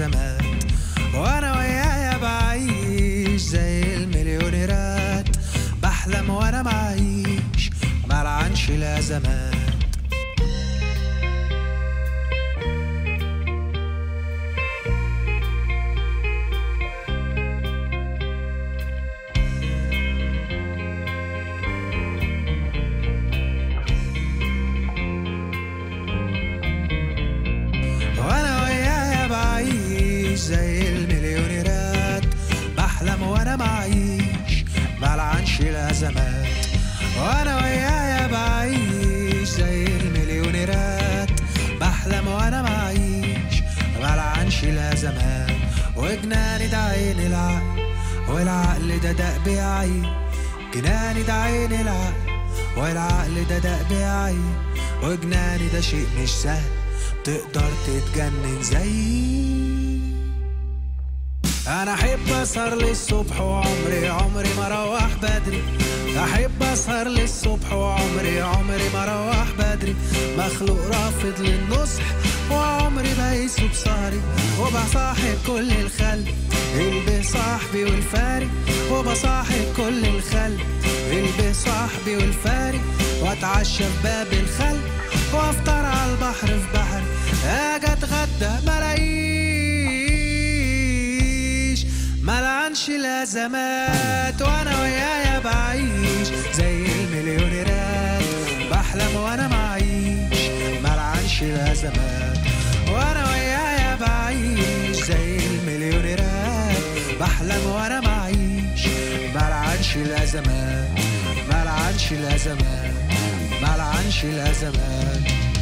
الازمات وانا ويايا بعيش زي المليونيرات بحلم وانا معيش ملعنش الازمات وانا ويايا بعيش زي المليونيرات بحلم وانا معيش ملعنش الازمات وانا ويايا بعيش زي المليونيرات بحلم وانا معيش ملعنش الازمات وجناني ده عين العقل والعقل ده دق بعين جناني ده عين العقل والعقل ده دق بعين وجناني ده شيء مش سهل تقدر تتجنن زيي انا احب اسهر للصبح وعمري عمري ما اروح بدري احب اسهر للصبح وعمري عمري ما اروح بدري مخلوق رافض للنصح وعمري بقيسه بسهري وبصاحب كل الخلق اللي صاحبي والفارق وبصاحب كل الخلق اللي صاحبي والفارق واتعشى في باب الخلق وافطر على البحر في بحر اجي اتغدى ملاقيش ملعنش الازمات وانا ويايا بعيش زي المليونيرات بحلم وانا معيش ملعنش الازمات وانا ويايا بعيش زي المليونيرات بحلم وانا معيش ملعنش الازمات ملعنش الازمات ملعنش الازمات